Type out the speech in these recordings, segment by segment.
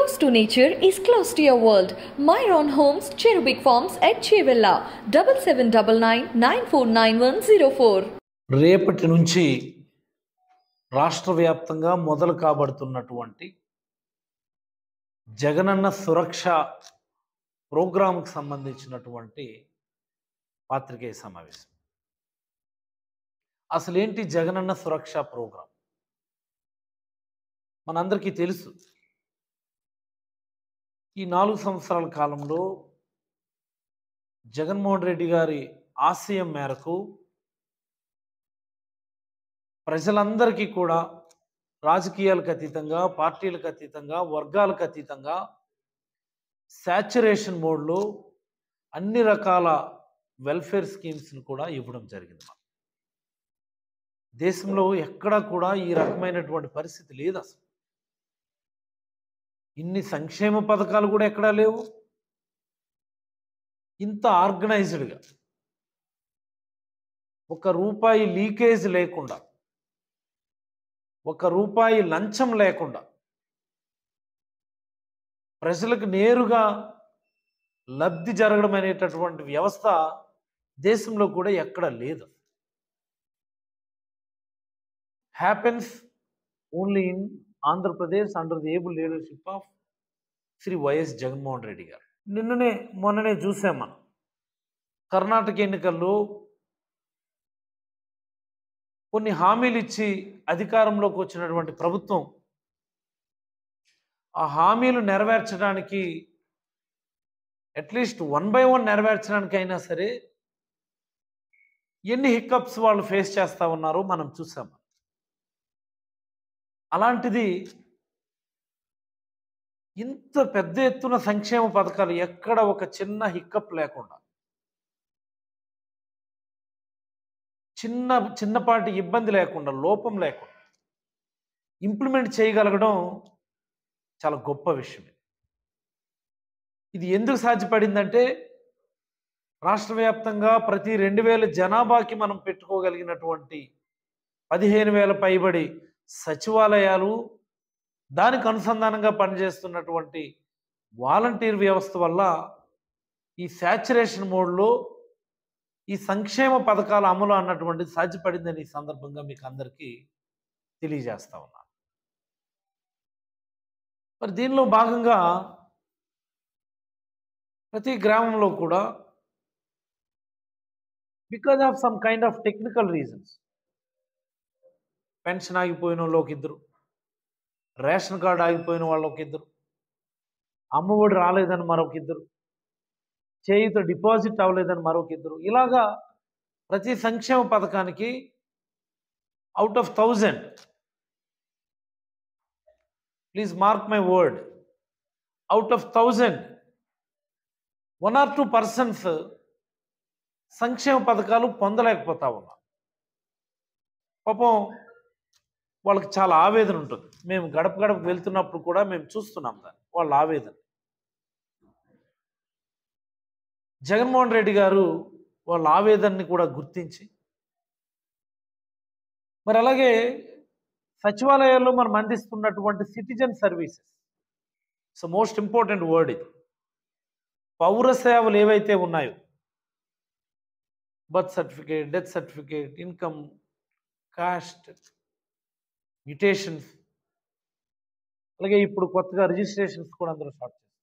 Close to nature is close to your world. Myron Homes, Cherubic Farms at Chevilla, 7799 రేపటి నుంచి రాష్ట్ర వ్యాప్తంగా మొదలు కాబడుతున్నటువంటి జగనన్న సురక్ష ప్రోగ్రాంకి సంబంధించినటువంటి పాత్రికేయ సమావేశం అసలు ఏంటి జగనన్న సురక్ష ప్రోగ్రాం మనందరికీ తెలుసు ఈ నాలుగు సంవత్సరాల కాలంలో జగన్మోహన్ రెడ్డి గారి ఆశయం మేరకు ప్రజలందరికీ కూడా రాజకీయాలకు అతీతంగా పార్టీలకు అతీతంగా వర్గాలకు అతీతంగా శాచురేషన్ మోడ్లో అన్ని రకాల వెల్ఫేర్ స్కీమ్స్ని కూడా ఇవ్వడం జరిగింది మనకు. దేశంలో ఎక్కడా కూడా ఈ రకమైనటువంటి పరిస్థితి లేదు అసలు ఇన్ని సంక్షేమ పథకాలు కూడా ఎక్కడా లేవు ఇంత ఆర్గనైజ్డ్గా ఒక రూపాయి లీకేజ్ లేకుండా ఒక రూపాయి లంచం లేకుండా ప్రజలకు నేరుగా లబ్ధి జరగడం అనేటటువంటి వ్యవస్థ దేశంలో కూడా ఎక్కడ లేదు happens only in Andhra Pradesh under the able leadership of Shri YS Jaganmohan Reddy garu నిన్ననే మొన్ననే చూసాం మనం కర్ణాటక ఎన్నికల్లో కొన్ని హామీలు ఇచ్చి అధికారంలోకి వచ్చినటువంటి ప్రభుత్వం ఆ హామీలు నెరవేర్చడానికి అట్లీస్ట్ వన్ బై వన్ నెరవేర్చడానికి అయినా సరే ఎన్ని హిక్కప్స్ వాళ్ళు ఫేస్ చేస్తూ ఉన్నారో మనం చూసాం అలాంటిది ఇంత పెద్ద ఎత్తున సంక్షేమ పథకాలు ఎక్కడ ఒక చిన్న హిక్కప్ లేకుండా చిన్న చిన్నపాటి ఇబ్బంది లేకుండా లోపం లేకుండా ఇంప్లిమెంట్ చేయగలగడం చాలా గొప్ప విషయం ఇది. ఇది ఎందుకు సాధ్యపడిందంటే రాష్ట్ర వ్యాప్తంగా ప్రతి రెండు వేల జనాభాకి మనం పెట్టుకోగలిగినటువంటి పదిహేను వేల పైబడి సచివాలయాలు దానికి అనుసంధానంగా పనిచేస్తున్నటువంటి వాలంటీర్ వ్యవస్థ వల్ల ఈ శాచురేషన్ మోడ్లో ఈ సంక్షేమ పథకాల అమలు అన్నటువంటిది సాధ్యపడిందని ఈ సందర్భంగా మీకు అందరికీ తెలియజేస్తా ఉన్నాను మరి దీనిలో భాగంగా ప్రతి గ్రామంలో కూడా because of some kind of technical reasons pension ఆగిపోయిన వాళ్ళు ఒక ఇద్దరు రేషన్ కార్డు ఆగిపోయిన వాళ్ళు ఒక ఇద్దరు అమ్మఒడి రాలేదని మరొక ఇద్దరు చేయుత డిపాజిట్ అవ్వలేదని మరొక ఇద్దరు ఇలాగా ప్రతి సంక్షేమ పథకానికి out of thousand please mark my word out of thousand one or two persons సంక్షేమ పథకాలు పొందలేకపోతా ఉన్నారు పాపం వాళ్ళకి చాలా ఆవేదన ఉంటుంది మేము గడప గడప వెళ్తున్నప్పుడు కూడా మేము చూస్తున్నాం దాన్ని వాళ్ళ ఆవేదన జగన్మోహన్ రెడ్డి గారు వాళ్ళ ఆవేదనని కూడా గుర్తించి మరి అలాగే సచివాలయాల్లో మనం అందిస్తున్నటువంటి citizen services so most important word ఇది పౌర సేవలు ఏవైతే ఉన్నాయో birth certificate death certificate income caste mutations అలాగే ఇప్పుడు కొత్తగా రిజిస్ట్రేషన్స్ కూడా అందరూ స్టార్ట్ చేస్తారు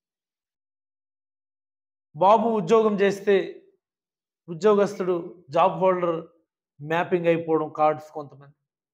బాబు ఉద్యోగం చేస్తే ఉద్యోగస్తుడు జాబ్ హోల్డర్ మ్యాపింగ్ అయిపోవడం కార్డ్స్ కొంతమంది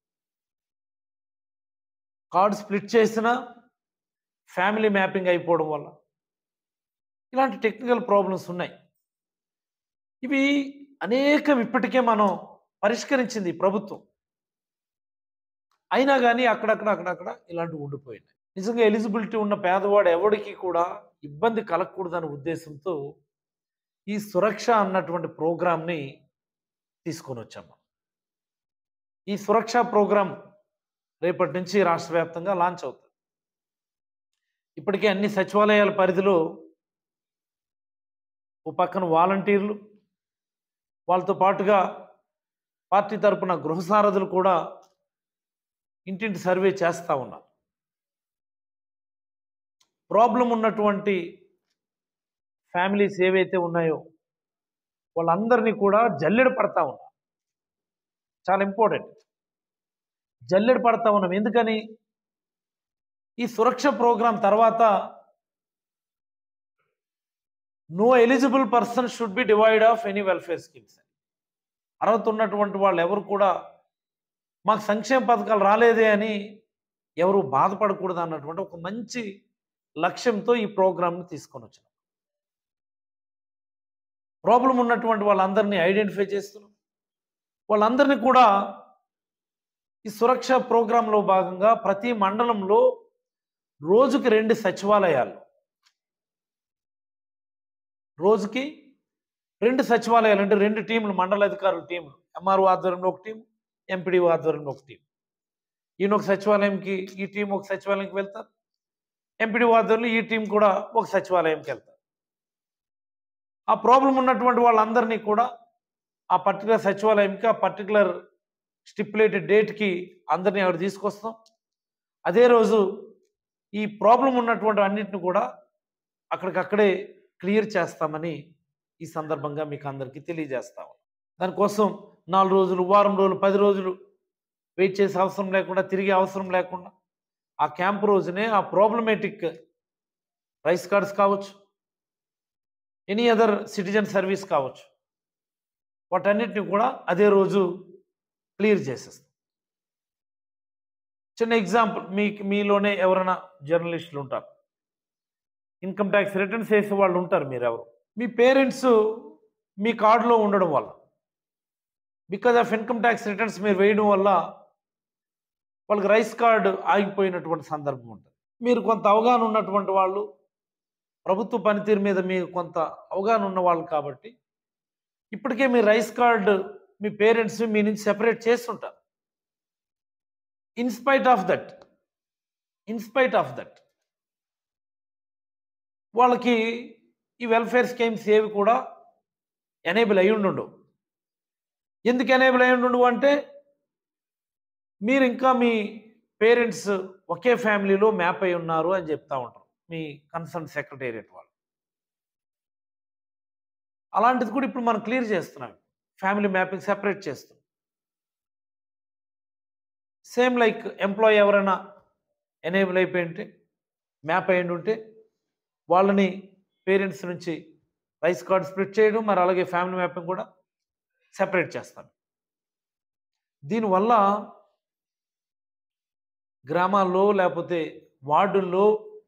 కార్డ్ స్ప్లిట్ చేసిన ఫ్యామిలీ మ్యాపింగ్ అయిపోవడం వల్ల ఇలాంటి టెక్నికల్ ప్రాబ్లమ్స్ ఉన్నాయి ఇవి అనేకం ఇప్పటికే మనం పరిష్కరించింది ఈ ప్రభుత్వం అయినా కానీ అక్కడక్కడ అక్కడక్కడ ఇలాంటివి ఉండిపోయినాయి నిజంగా ఎలిజిబిలిటీ ఉన్న పేదవాడు ఎవడికి కూడా ఇబ్బంది కలగకూడదనే ఉద్దేశంతో ఈ సురక్ష అన్నటువంటి ప్రోగ్రామ్ని తీసుకొని వచ్చాము ఈ సురక్ష ప్రోగ్రాం రేపటి నుంచి రాష్ట్ర వ్యాప్తంగా లాంచ్ అవుతుంది ఇప్పటికే అన్ని సచివాలయాల పరిధిలో ఓ పక్కన వాలంటీర్లు వాళ్ళతో పాటుగా పార్టీ తరపున గృహసారథులు కూడా ఇంటింటి సర్వే చేస్తూ ఉన్నారు ప్రాబ్లం ఉన్నటువంటి ఫ్యామిలీస్ ఏవైతే ఉన్నాయో వాళ్ళందరినీ కూడా జల్లెడ పడతా ఉన్నాం చాలా ఇంపార్టెంట్ జల్లెడ పడతా ఉన్నాం ఎందుకని ఈ సురక్ష ప్రోగ్రాం తర్వాత no eligible person should be divide of any welfare schemes అర్హత ఉన్నటువంటి వాళ్ళు ఎవరు కూడా మాకు సంక్షేమ పథకాలు రాలేదే అని ఎవరు బాధపడకూడదు అన్నటువంటి ఒక మంచి లక్ష్యంతో ఈ ప్రోగ్రామ్ని తీసుకొని వచ్చినాం ప్రాబ్లం ఉన్నటువంటి వాళ్ళందరినీ ఐడెంటిఫై చేస్తున్నాం వాళ్ళందరినీ కూడా ఈ సురక్ష ప్రోగ్రాంలో భాగంగా ప్రతి మండలంలో రోజుకి రెండు సచివాలయాలు రోజుకి రెండు సచివాలయాలు అంటే రెండు టీంలు మండల అధికారుల టీంలు ఎంఆర్ఓ ఆధ్వర్యంలో ఒక టీం ఎంపీడీఓ ఆధ్వర్యంలో ఒక టీం ఈయన ఒక సచివాలయంకి ఈ టీం ఒక సచివాలయంకి వెళ్తారు ఎంపీడీఓ ఆధ్వర్యంలో ఈ టీం కూడా ఒక సచివాలయంకి వెళ్తారు ఆ ప్రాబ్లం ఉన్నటువంటి వాళ్ళందరినీ కూడా ఆ పర్టికులర్ సచివాలయంకి ఆ పర్టికులర్ స్టిపులేటెడ్ డేట్కి అందరినీ అక్కడ తీసుకొస్తాం అదే రోజు ఈ ప్రాబ్లం ఉన్నటువంటి అన్నిటిని కూడా అక్కడికక్కడే క్లియర్ చేస్తామని ఈ సందర్భంగా మీకు అందరికీ తెలియజేస్తాము దానికోసం నాలుగు రోజులు వారం రోజులు పది రోజులు వెయిట్ చేసే అవసరం లేకుండా తిరిగే అవసరం లేకుండా ఆ క్యాంప్ రోజునే ఆ ప్రాబ్లమేటిక్ రైస్ కార్డ్స్ కావచ్చు ఎనీ అదర్ సిటిజన్ సర్వీస్ కావచ్చు వాటన్నిటిని కూడా అదే రోజు క్లియర్ చేసేస్తాం చిన్న ఎగ్జాంపుల్ మీ మీలోనే ఎవరైనా జర్నలిస్టులు ఉంటారు ఇన్కమ్ ట్యాక్స్ రిటర్న్స్ చేసే వాళ్ళు ఉంటారు మీరు ఎవరు మీ పేరెంట్స్ మీ కార్డులో ఉండడం వల్ల because of income tax returns మీరు వేయడం వల్ల వాళ్ళకి రైస్ కార్డు ఆగిపోయినటువంటి సందర్భం ఉంటుంది మీరు కొంత అవగాహన ఉన్నటువంటి వాళ్ళు ప్రభుత్వ పనితీరు మీద మీకు కొంత అవగాహన ఉన్న వాళ్ళు కాబట్టి ఇప్పటికే మీ రైస్ కార్డు మీ పేరెంట్స్ మీ నుంచి సెపరేట్ చేస్తుంటారు in spite of that in spite of that వాళ్ళకి ఈ వెల్ఫేర్ స్కీమ్స్ ఏవి కూడా ఎనేబుల్ అయి ఉండు ఎందుకు ఎనేబుల్ అయి ఉండు అంటే మీరు ఇంకా మీ పేరెంట్స్ ఒకే ఫ్యామిలీలో మ్యాప్ అయి ఉన్నారు అని చెప్తా ఉంటారు మీ కన్సర్న్ సెక్రటేరియట్ వాళ్ళు అలాంటిది కూడా ఇప్పుడు మనం క్లియర్ చేస్తున్నాం ఫ్యామిలీ మ్యాపింగ్ సెపరేట్ చేస్తున్నాం సేమ్ లైక్ ఎంప్లాయీ ఎవరైనా ఎనేబుల్ అయిపోయి ఉంటే మ్యాప్ అయ్యి ఉంటే వాళ్ళని పేరెంట్స్ నుంచి రైస్ కార్డ్ స్ప్లిట్ చేయడం మరి అలాగే ఫ్యామిలీ మ్యాపింగ్ కూడా సెపరేట్ చేస్తాను దీనివల్ల గ్రామాల్లో లేకపోతే వార్డుల్లో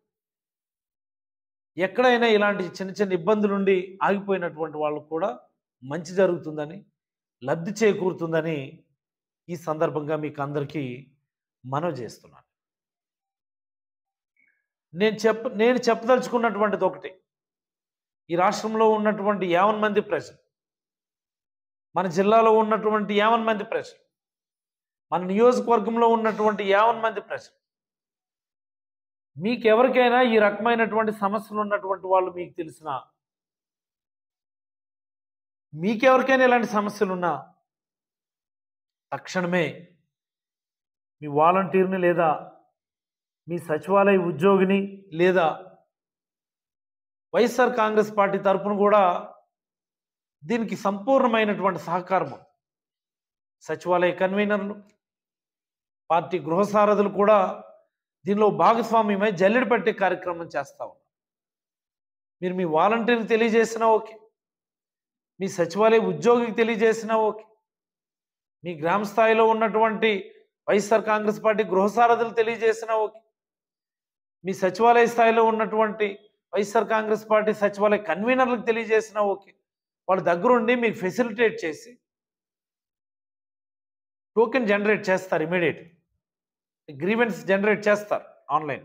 ఎక్కడైనా ఇలాంటి చిన్న చిన్న ఇబ్బందులు ఉండి ఆగిపోయినటువంటి వాళ్ళకు కూడా మంచి జరుగుతుందని లబ్ధి చేకూరుతుందని ఈ సందర్భంగా మీకు అందరికీ మనవి చేస్తున్నాను నేను చెప్ప నేను చెప్పదలుచుకున్నటువంటిది ఒకటి ఈ రాష్ట్రంలో ఉన్నటువంటి యావన్ మంది ప్రజలు మన జిల్లాలో ఉన్నటువంటి యావన్ మంది ప్రజలు మన నియోజకవర్గంలో ఉన్నటువంటి యావన్ మంది ప్రజలు మీకు ఎవరికైనా ఈ రకమైనటువంటి సమస్యలు ఉన్నటువంటి వాళ్ళు మీకు తెలిసిన మీకెవరికైనా ఇలాంటి సమస్యలు ఉన్నా తక్షణమే మీ వాలంటీర్ని లేదా మీ సచివాలయ ఉద్యోగిని లేదా వైఎస్ఆర్ కాంగ్రెస్ పార్టీ తరపున కూడా దీనికి సంపూర్ణమైనటువంటి సహకారం ఉంది. సచివాలయ కన్వీనర్లు పార్టీ గృహసారథులు కూడా దీనిలో భాగస్వామ్యమై జల్లెడ పట్టే కార్యక్రమం చేస్తా ఉన్నారు మీరు మీ వాలంటీర్కి తెలియజేసినా ఓకే మీ సచివాలయ ఉద్యోగికి తెలియజేసినా ఓకే మీ గ్రామ స్థాయిలో ఉన్నటువంటి వైఎస్ఆర్ కాంగ్రెస్ పార్టీ గృహసారథులు తెలియజేసినా ఓకే మీ సచివాలయ స్థాయిలో ఉన్నటువంటి వైఎస్ఆర్ కాంగ్రెస్ పార్టీ సచివాలయ కన్వీనర్లకు తెలియజేసినా ఓకే వాళ్ళ దగ్గరుండి మీకు ఫెసిలిటేట్ చేసి టోకెన్ జనరేట్ చేస్తారు ఇమీడియట్ గ్రీవెన్స్ జనరేట్ చేస్తారు ఆన్లైన్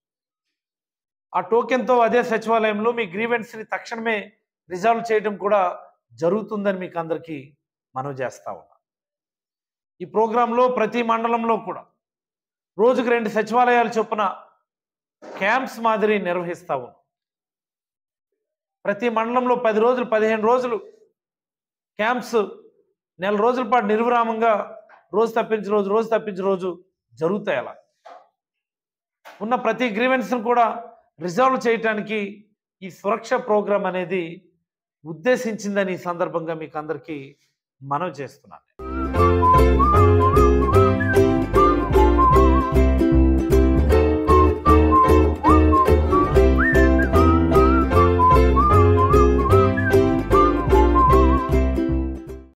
ఆ టోకెన్తో అదే సచివాలయంలో మీ గ్రీవెన్స్ని తక్షణమే రిజాల్వ్ చేయడం కూడా జరుగుతుందని మీకు అందరికీ మనవి చేస్తా ఉన్నా ఈ ప్రోగ్రాంలో ప్రతి మండలంలో కూడా రోజుకు రెండు సచివాలయాలు చొప్పున క్యాంప్స్ మాదిరి నిర్వహిస్తా ఉన్నాం ప్రతి మండలంలో పది రోజులు పదిహేను రోజులు క్యాంప్స్ నెల రోజుల పాటు నిర్విరామంగా రోజు తప్పించి రోజు రోజు తప్పించి రోజు జరుగుతాయి అలా ఉన్న ప్రతి గ్రీవెన్స్ను కూడా రిజాల్వ్ చేయటానికి ఈ సురక్ష ప్రోగ్రాం అనేది ఉద్దేశించిందని ఈ సందర్భంగా మీకు అందరికీ మనవి చేస్తున్నాను